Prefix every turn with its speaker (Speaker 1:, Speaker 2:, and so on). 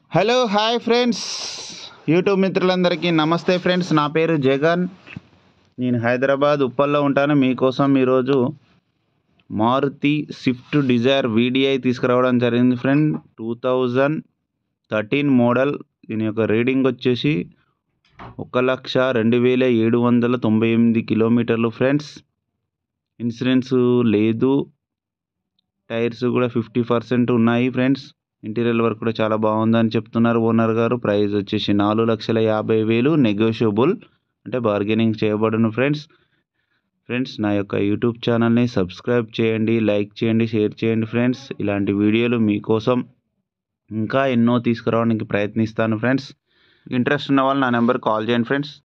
Speaker 1: hello hi friends YouTube మిత్రులందరికీ నమస్తే friends నా పేరు జగన్ నేను హైదరాబాద్ ఉప్పల్లో ఉంటాను మీకోసం ఈరోజు మారుతి స్విఫ్ట్ డిజైర్ వీడిఐ తీసుకురావడం జరిగింది friend two thousand thirteen model దీని యొక్క రీడింగ్ వచ్చేసి ఒక లక్ష రెండు వేల ఏడు వందల తొంభై ఎనిమిది కిలోమీటర్లు ఫ్రెండ్స్ ఇన్సూరెన్స్ లేదు టైర్స్ కూడా ఫిఫ్టీ పర్సెంట్ ఉన్నాయి ఫ్రెండ్స్ ఇంటీరియర్ వర్క్ కూడా చాలా బాగుందని చెప్తున్నారు ఓనర్ గారు ప్రైస్ వచ్చేసి నాలుగు లక్షల యాభై వేలు నెగోషియబుల్ అంటే బార్గెనింగ్ చేయబడును ఫ్రెండ్స్ ఫ్రెండ్స్ నా యొక్క యూట్యూబ్ ఛానల్ని సబ్స్క్రైబ్ చేయండి లైక్ చేయండి షేర్ చేయండి ఫ్రెండ్స్ ఇలాంటి వీడియోలు మీకోసం ఇంకా ఎన్నో తీసుకురావడానికి ప్రయత్నిస్తాను ఫ్రెండ్స్ ఇంట్రెస్ట్ ఉన్న వాళ్ళు నా నెంబర్ కాల్ చేయండి ఫ్రెండ్స్